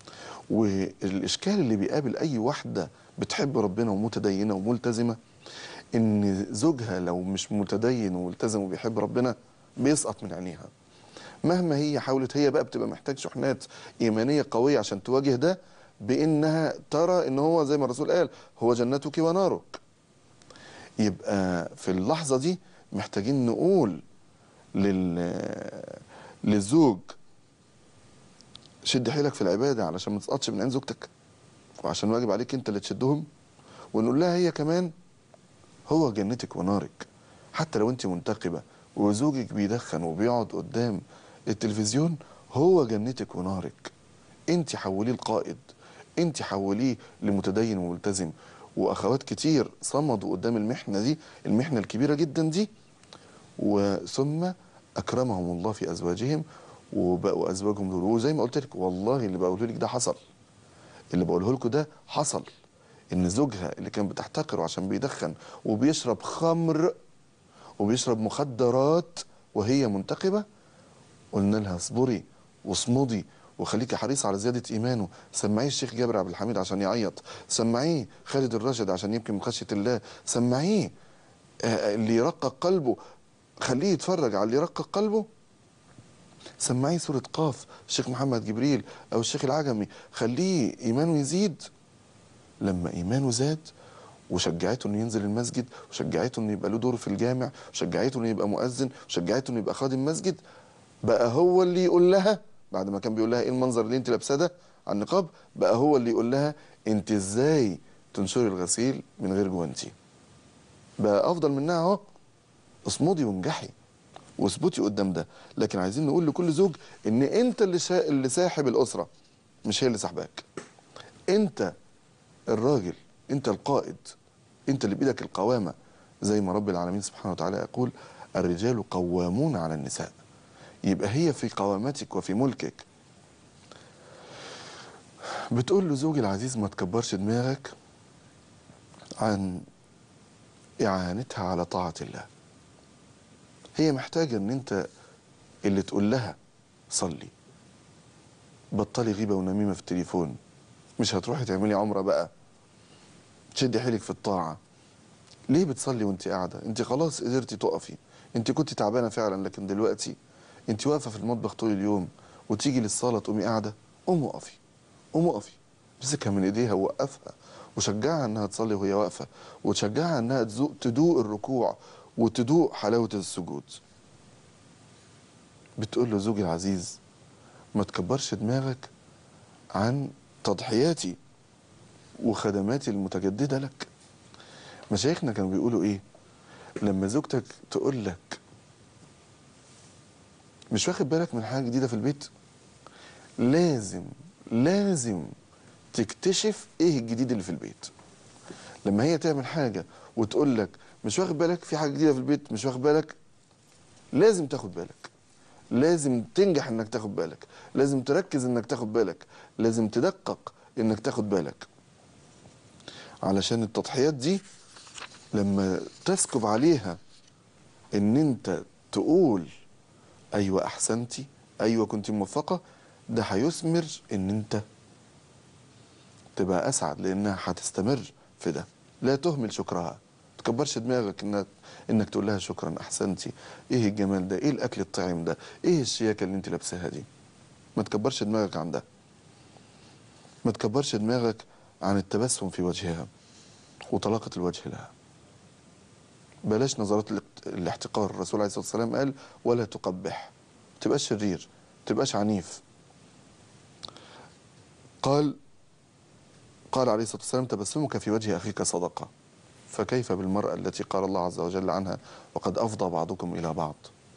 والاشكال اللي بيقابل اي واحده بتحب ربنا ومتدينه وملتزمه ان زوجها لو مش متدين وملتزم وبيحب ربنا بيسقط من عينيها مهما هي حاولت هي بقى بتبقى محتاج شحنات ايمانيه قويه عشان تواجه ده بانها ترى ان هو زي ما الرسول قال هو جنتك ونارك يبقى في اللحظه دي محتاجين نقول لل للزوج شد حيلك في العباده علشان ما تسقطش من عين زوجتك وعشان واجب عليك انت اللي تشدهم ونقول لها هي كمان هو جنتك ونارك حتى لو انت منتقبه وزوجك بيدخن وبيقعد قدام التلفزيون هو جنتك ونارك انت حوليه القائد انت حوليه لمتدين وملتزم واخوات كتير صمدوا قدام المحنه دي المحنه الكبيره جدا دي وثم اكرمهم الله في ازواجهم وبقوا ازواجهم دول وزي ما قلت لك والله اللي بقوله لك ده حصل اللي بقوله لكم ده حصل ان زوجها اللي كان بتحتقره عشان بيدخن وبيشرب خمر وبيشرب مخدرات وهي منتقبه قلنا لها اصبري واصمدي وخليكي حريصة على زيادة إيمانه سمعيه الشيخ جابر عبد الحميد عشان يعيط سمعيه خالد الراشد عشان يبكي من خشية الله سمعيه آه، اللي يرقق قلبه خليه يتفرج على اللي يرقق قلبه سمعيه سورة قاف الشيخ محمد جبريل أو الشيخ العجمي خليه إيمانه يزيد لما إيمانه زاد وشجعته انه ينزل المسجد وشجعته انه يبقى له دور في الجامع وشجعته انه يبقى مؤذن وشجعته انه يبقى خادم مسجد بقى هو اللي يقول لها بعد ما كان بيقول لها ايه المنظر اللي انت لابساه ده على النقاب بقى هو اللي يقول لها انت ازاي تنشري الغسيل من غير جوانتي بقى افضل منها اهو اصمدي وانجحي واثبتي قدام ده لكن عايزين نقول لكل زوج ان انت اللي شا... اللي ساحب الاسره مش هي اللي ساحباك انت الراجل انت القائد انت اللي بايدك القوامه زي ما رب العالمين سبحانه وتعالى يقول الرجال قوامون على النساء يبقى هي في قوامتك وفي ملكك بتقول له زوجي العزيز ما تكبرش دماغك عن إعانتها على طاعة الله هي محتاجة ان انت اللي تقول لها صلي بطلي غيبة ونميمة في التليفون مش هتروحي تعملي عمرة بقى تشدي حيلك في الطاعة ليه بتصلي وانت قاعدة انت خلاص قدرتي تقفي انت كنت تعبانة فعلا لكن دلوقتي انت واقفة في المطبخ طول اليوم وتيجي للصلاة تقومي قاعدة قومي اقفي قومي اقفي امسكها من ايديها ووقفها وشجعها انها تصلي وهي واقفة وتشجعها انها تذوق تدوق الركوع وتدوق حلاوة السجود بتقول له زوجي العزيز ما تكبرش دماغك عن تضحياتي وخدماتي المتجددة لك مشايخنا كانوا بيقولوا ايه لما زوجتك تقول لك مش واخد بالك من حاجة جديدة في البيت لازم لازم تكتشف ايه الجديد اللي في البيت لما هي تعمل حاجة وتقول لك مش واخد بالك في حاجة جديدة في البيت مش واخد بالك لازم تاخد بالك لازم تنجح انك تاخد بالك لازم تركز انك تاخد بالك لازم تدقق انك تاخد بالك علشان التضحيات دي لما تسكب عليها ان انت تقول ايوه احسنتي ايوه كنت موفقه ده هيثمر ان انت تبقى اسعد لانها هتستمر في ده لا تهمل شكرها تكبرش دماغك انك انك تقول لها شكرا احسنتي ايه الجمال ده ايه الاكل الطعم ده ايه الشياكه اللي انت لابساها دي ما تكبرش دماغك عن ده ما تكبرش دماغك عن التبسم في وجهها وطلاقه الوجه لها بلاش نظرات الاقت- الاحتقار الرسول عليه الصلاه والسلام قال ولا تقبح ما تبقاش شرير ما تبقاش عنيف قال قال عليه الصلاه والسلام تبسمك في وجه اخيك صدقه فكيف بالمراه التي قال الله عز وجل عنها وقد افضى بعضكم الى بعض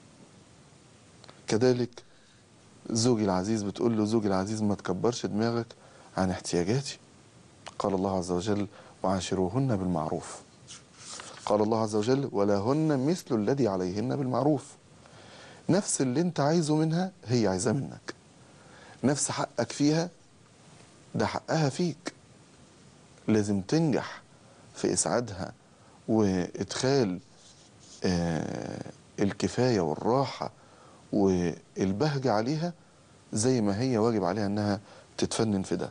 كذلك زوجي العزيز بتقول له زوجي العزيز ما تكبرش دماغك عن احتياجاتي قال الله عز وجل وعاشروهن بالمعروف قال الله عز وجل ولهن مثل الذي عليهن بالمعروف نفس اللي انت عايزه منها هي عايزاه منك نفس حقك فيها ده حقها فيك لازم تنجح في اسعادها وادخال آه الكفايه والراحه والبهجه عليها زي ما هي واجب عليها انها تتفنن في ده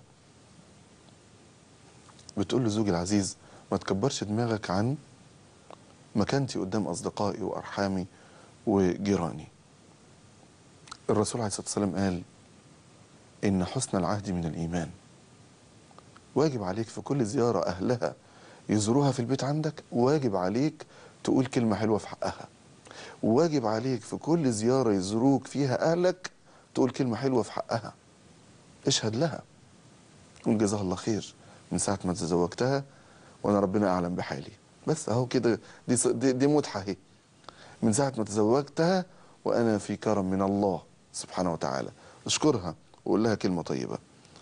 بتقول لزوجي العزيز ما تكبرش دماغك عن مكانتي قدام اصدقائي وارحامي وجيراني الرسول عليه الصلاه والسلام قال ان حسن العهد من الايمان واجب عليك في كل زياره اهلها يزوروها في البيت عندك واجب عليك تقول كلمه حلوه في حقها واجب عليك في كل زياره يزوروك فيها اهلك تقول كلمه حلوه في حقها اشهد لها قول جزاها الله خير من ساعه ما تزوجتها وانا ربنا اعلم بحالي بس اهو كده دي ص- دي, دي متعه اهي من ساعه ما تزوجتها وانا في كرم من الله سبحانه وتعالى اشكرها وقول لها كلمة طيبة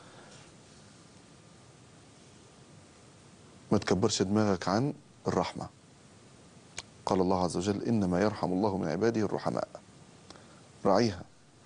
ما تكبرش دماغك عن الرحمة قال الله عز وجل إنما يرحم الله من عباده الرحماء راعيها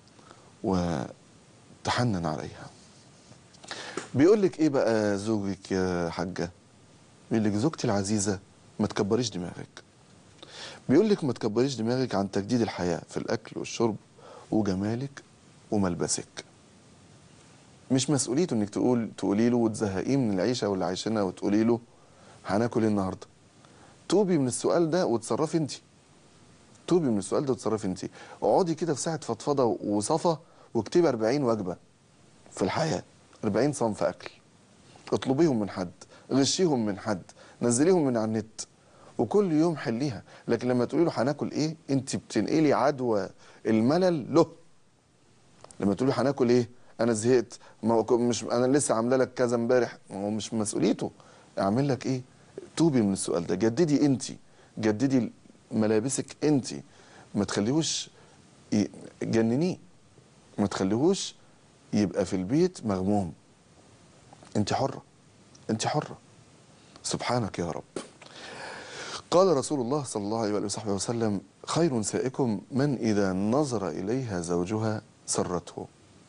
وتحنن عليها بيقول لك ايه بقى زوجك يا حاجة بيقول لك زوجتي العزيزة ما تكبريش دماغك بيقول لك ما تكبريش دماغك عن تجديد الحياة في الأكل والشرب وجمالك وملبسك مش مسؤوليته انك تقول تقولي له وتزهقيه من العيشه واللي عايشينها وتقولي له هناكل ايه النهارده توبي من السؤال ده وتصرفي انت توبي من السؤال ده وتصرفي انت اقعدي كده في ساعه فضفضه وصفا واكتبي 40 وجبه في الحياه 40 صنف اكل اطلبيهم من حد غشيهم من حد نزليهم من على النت وكل يوم حليها لكن لما تقولي له هناكل ايه انت بتنقلي عدوى الملل له لما تقولي هناكل ايه انا زهقت ما هو ك- مش انا لسه عامله لك كذا امبارح ما هو مش مسؤوليته اعمل لك ايه توبي من السؤال ده جددي انت جددي ملابسك انت ما تخليهوش ي- جننيه ما تخليهوش يبقى في البيت مغموم انت حره انت حره سبحانك يا رب قال رسول الله صلى الله عليه وآله وصحبه وسلم خير نسائكم من إذا نظر إليها زوجها سرته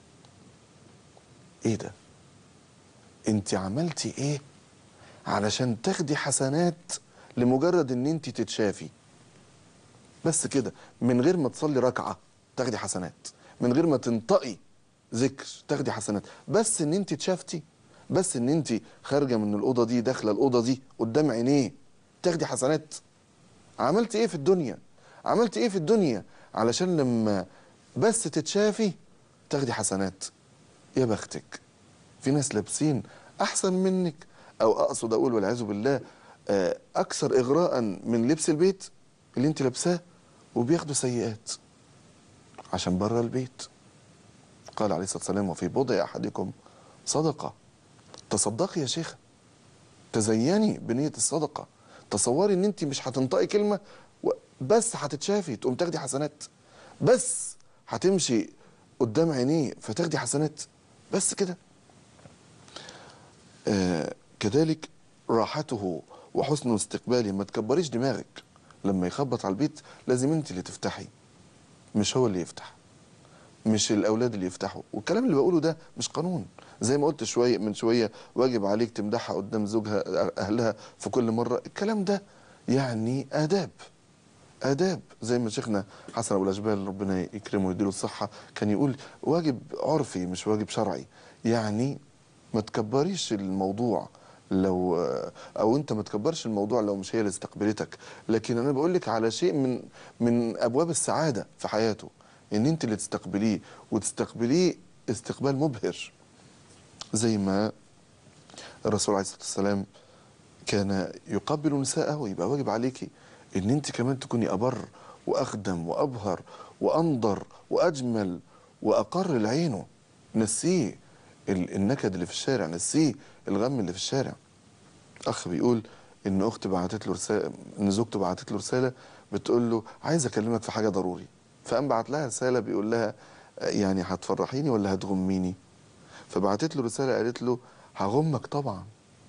ايه ده انت عملتي ايه علشان تاخدي حسنات لمجرد ان انت تتشافي بس كده من غير ما تصلي ركعة تاخدي حسنات من غير ما تنطقي ذكر تاخدي حسنات بس ان انت اتشافتي بس ان انت خارجة من الأوضة دي داخلة الأوضة دي قدام عينيه تاخدي حسنات عملت ايه في الدنيا عملت ايه في الدنيا علشان لما بس تتشافي تاخدي حسنات يا بختك في ناس لابسين احسن منك او اقصد اقول والعياذ بالله آه، اكثر اغراء من لبس البيت اللي انت لابساه وبياخدوا سيئات عشان بره البيت قال عليه الصلاه والسلام وفي بضع احدكم صدقه تصدقي يا شيخه تزيني بنيه الصدقه تصوري ان انت مش هتنطقي كلمه و- بس هتتشافي تقوم تاخدي حسنات بس هتمشي قدام عينيه فتاخدي حسنات بس كده آه كذلك راحته وحسن استقباله ما تكبريش دماغك لما يخبط على البيت لازم انت اللي تفتحي مش هو اللي يفتح مش الاولاد اللي يفتحوا والكلام اللي بقوله ده مش قانون زي ما قلت شويه من شويه واجب عليك تمدحها قدام زوجها اهلها في كل مره الكلام ده يعني اداب آداب زي ما شيخنا حسن أبو الأجبال ربنا يكرمه ويديله الصحة كان يقول واجب عرفي مش واجب شرعي يعني ما تكبريش الموضوع لو او انت ما تكبرش الموضوع لو مش هي اللي استقبلتك لكن انا بقول لك على شيء من من ابواب السعاده في حياته ان انت اللي تستقبليه وتستقبليه استقبال مبهر زي ما الرسول عليه الصلاه والسلام كان يقبل نساءه ويبقى واجب عليكي ان انت كمان تكوني ابر واخدم وابهر وانظر واجمل واقر لعينه نسيه ال- النكد اللي في الشارع نسيه الغم اللي في الشارع اخ بيقول ان اخت بعتت له رساله ان زوجته بعتت له رساله بتقول له عايز اكلمك في حاجه ضروري فقام بعت لها رساله بيقول لها آه، يعني هتفرحيني ولا هتغميني فبعتت له رساله قالت له هغمك طبعا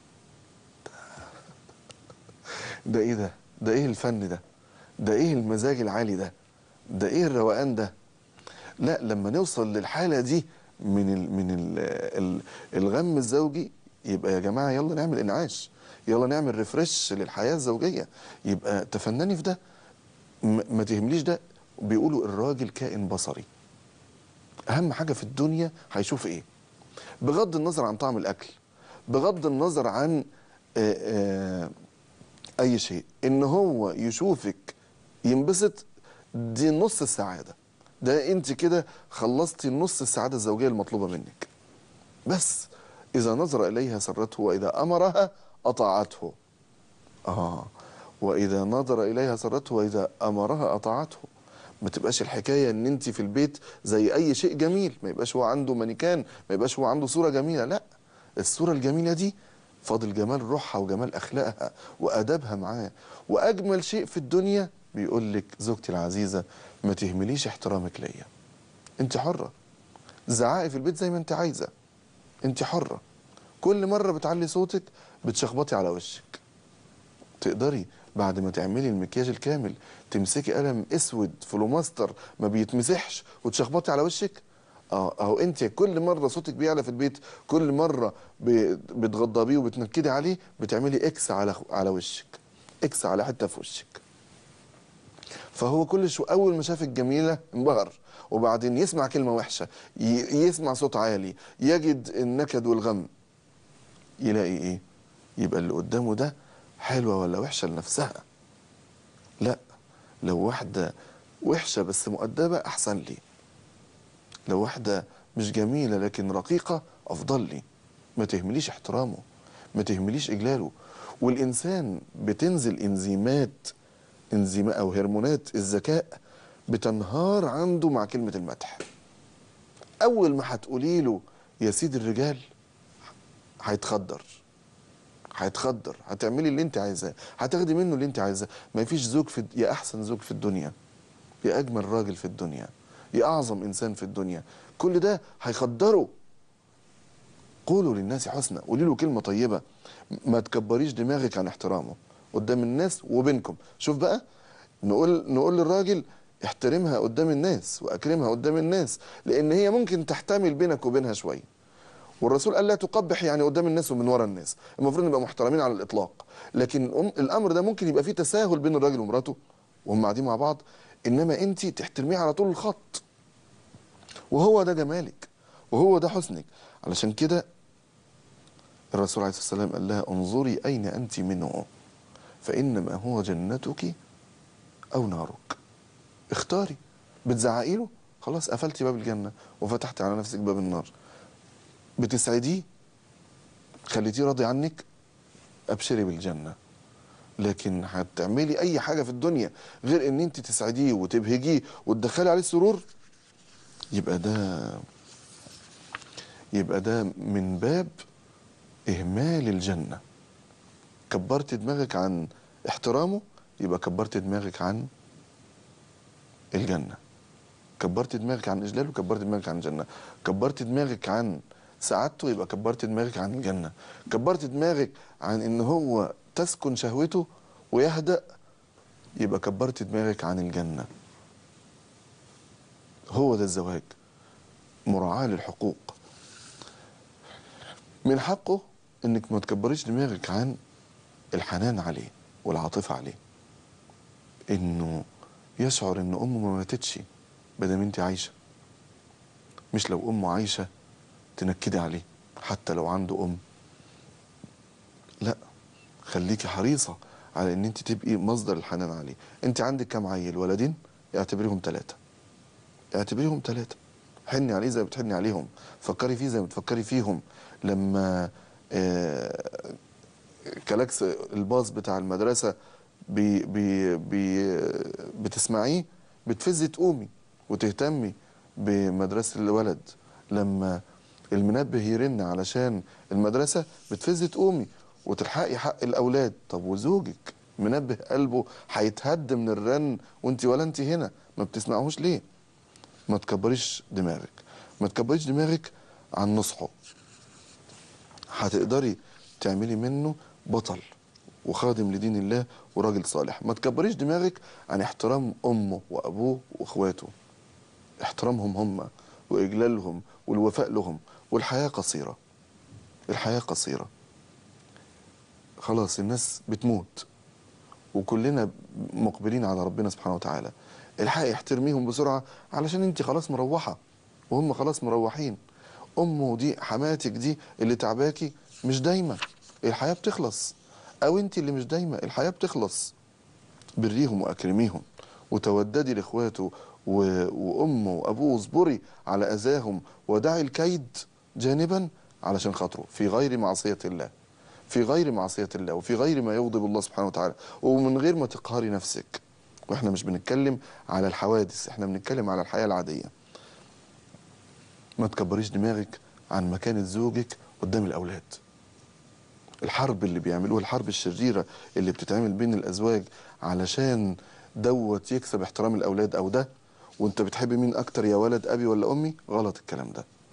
ده ايه ده ده ايه الفن ده ده ايه المزاج العالي ده ده ايه الروقان ده لا لما نوصل للحاله دي من ال من ال ال الغم الزوجي يبقى يا جماعه يلا نعمل انعاش يلا نعمل ريفرش للحياه الزوجيه يبقى تفنني في ده م- ما تهمليش ده بيقولوا الراجل كائن بصري اهم حاجه في الدنيا هيشوف ايه بغض النظر عن طعم الاكل بغض النظر عن آه، آه، اي شيء ان هو يشوفك ينبسط دي نص السعاده ده انت كده خلصتي نص السعاده الزوجيه المطلوبه منك بس اذا نظر اليها سرته واذا امرها اطاعته اه واذا نظر اليها سرته واذا امرها اطاعته ما تبقاش الحكايه ان انت في البيت زي اي شيء جميل ما يبقاش هو عنده مانيكان ما يبقاش هو عنده صوره جميله لا الصوره الجميله دي فاضل جمال روحها وجمال اخلاقها وادابها معاه واجمل شيء في الدنيا بيقول لك زوجتي العزيزه ما تهمليش احترامك ليا انت حره زعقي في البيت زي ما انت عايزه انت حره كل مره بتعلي صوتك بتشخبطي على وشك تقدري بعد ما تعملي المكياج الكامل تمسكي قلم اسود فلوماستر ما بيتمسحش وتشخبطي على وشك اه اهو انت كل مره صوتك بيعلى في البيت كل مره ب- بتغضبيه وبتنكدي عليه بتعملي اكس على على وشك اكس على حته في وشك فهو كل شو اول ما شافك جميله انبهر وبعدين يسمع كلمه وحشه ي- يسمع صوت عالي يجد النكد والغم يلاقي ايه يبقى اللي قدامه ده حلوه ولا وحشه لنفسها لا لو واحده وحشه بس مؤدبه احسن لي لو واحده مش جميله لكن رقيقه افضل لي ما تهمليش احترامه ما تهمليش اجلاله والانسان بتنزل انزيمات انزيمات او هرمونات الذكاء بتنهار عنده مع كلمه المدح اول ما هتقولي له يا سيد الرجال هيتخدر هيتخدر هتعملي اللي انت عايزاه هتاخدي منه اللي انت عايزاه ما فيش زوج في يا احسن زوج في الدنيا يا اجمل راجل في الدنيا يا اعظم انسان في الدنيا كل ده هيخدره قولوا للناس حسنى قولي له كلمه طيبه ما تكبريش دماغك عن احترامه قدام الناس وبينكم شوف بقى نقول نقول للراجل احترمها قدام الناس واكرمها قدام الناس لان هي ممكن تحتمل بينك وبينها شويه والرسول قال لا تقبح يعني قدام الناس ومن ورا الناس المفروض نبقى محترمين على الاطلاق لكن أم- الامر ده ممكن يبقى فيه تساهل بين الراجل ومراته وهم قاعدين مع بعض انما انت تحترميه على طول الخط وهو ده جمالك وهو ده حسنك علشان كده الرسول عليه الصلاه والسلام قال لها انظري اين انت منه فانما هو جنتك او نارك اختاري بتزعقي له خلاص قفلتي باب الجنه وفتحتي على نفسك باب النار بتسعديه خليتيه راضي عنك ابشري بالجنه لكن هتعملي اي حاجه في الدنيا غير ان انت تسعديه وتبهجيه وتدخلي عليه السرور يبقى ده يبقى ده من باب اهمال الجنه كبرت دماغك عن احترامه يبقى كبرت دماغك عن الجنه كبرت دماغك عن اجلاله كبرت دماغك عن الجنه كبرت دماغك عن سعادته يبقى كبرت دماغك عن الجنه كبرت دماغك عن ان هو تسكن شهوته ويهدأ يبقى كبرت دماغك عن الجنه هو ده الزواج مراعاة للحقوق من حقه انك ما تكبريش دماغك عن الحنان عليه والعاطفة عليه انه يشعر ان امه ما ماتتش بدل انت عايشة مش لو امه عايشة تنكدي عليه حتى لو عنده ام لا خليكي حريصة على ان انت تبقي مصدر الحنان عليه انت عندك كام عيل ولدين اعتبريهم ثلاثة اعتبريهم ثلاثة حني عليه زي ما بتحني عليهم فكري فيه زي ما بتفكري فيهم لما آه، كلاكس الباص بتاع المدرسة بي بي بي بتسمعيه بتفزي تقومي وتهتمي بمدرسة الولد لما المنبه يرن علشان المدرسة بتفزي تقومي وتلحقي حق الأولاد طب وزوجك منبه قلبه هيتهد من الرن وانت ولا انت هنا ما بتسمعهوش ليه ما تكبريش دماغك ما تكبريش دماغك عن نصحه هتقدري تعملي منه بطل وخادم لدين الله وراجل صالح ما تكبريش دماغك عن احترام امه وابوه واخواته احترامهم هم واجلالهم والوفاء لهم والحياه قصيره الحياه قصيره خلاص الناس بتموت وكلنا مقبلين على ربنا سبحانه وتعالى الحقي احترميهم بسرعه علشان انت خلاص مروحه وهم خلاص مروحين امه دي حماتك دي اللي تعباكي مش دايما الحياه بتخلص او انت اللي مش دايما الحياه بتخلص بريهم واكرميهم وتوددي لاخواته و- وامه وابوه واصبري على اذاهم ودعي الكيد جانبا علشان خاطره في غير معصيه الله في غير معصيه الله وفي غير ما يغضب الله سبحانه وتعالى ومن غير ما تقهري نفسك واحنا مش بنتكلم على الحوادث احنا بنتكلم على الحياه العاديه ما تكبريش دماغك عن مكانة زوجك قدام الأولاد الحرب اللي بيعملوها الحرب الشريرة اللي بتتعمل بين الأزواج علشان دوت يكسب احترام الأولاد أو ده وانت بتحب مين أكتر يا ولد أبي ولا أمي غلط الكلام ده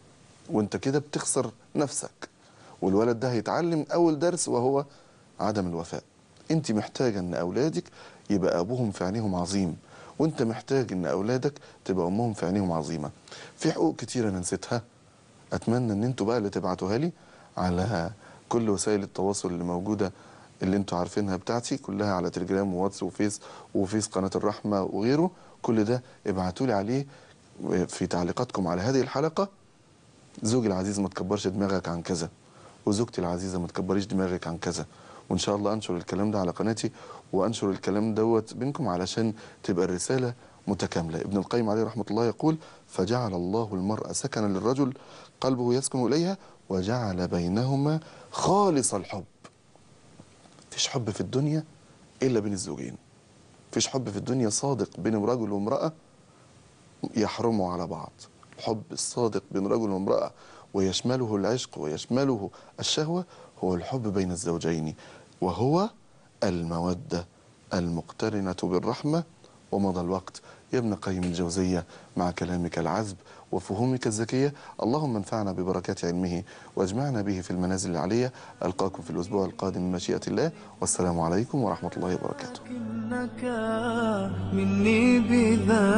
وانت كده بتخسر نفسك والولد ده هيتعلم اول درس وهو عدم الوفاء انت محتاجه ان اولادك يبقى ابوهم في عينيهم عظيم وانت محتاج ان اولادك تبقى امهم في عينيهم عظيمه في حقوق كتيره انا نسيتها اتمنى ان انتوا بقى اللي تبعتوها لي على كل وسائل التواصل اللي موجوده اللي انتوا عارفينها بتاعتي كلها على تليجرام وواتس وفيس وفيس قناه الرحمه وغيره كل ده ابعتوا لي عليه في تعليقاتكم على هذه الحلقه زوجي العزيز ما تكبرش دماغك عن كذا وزوجتي العزيزه ما تكبريش دماغك عن كذا وان شاء الله انشر الكلام ده على قناتي وانشر الكلام دوت بينكم علشان تبقى الرساله متكامله ابن القيم عليه رحمه الله يقول فجعل الله المرء سكنا للرجل قلبه يسكن اليها وجعل بينهما خالص الحب فيش حب في الدنيا الا بين الزوجين فيش حب في الدنيا صادق بين رجل وامراه يحرموا على بعض الحب الصادق بين رجل وامرأة ويشمله العشق ويشمله الشهوة هو الحب بين الزوجين وهو المودة المقترنة بالرحمة ومضى الوقت يا ابن قيم الجوزية مع كلامك العذب وفهومك الذكية اللهم انفعنا ببركات علمه واجمعنا به في المنازل العلية ألقاكم في الأسبوع القادم من مشيئة الله والسلام عليكم ورحمة الله وبركاته إنك مني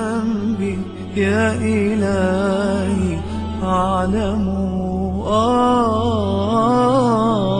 بذنبي يا إلهي أعلم آه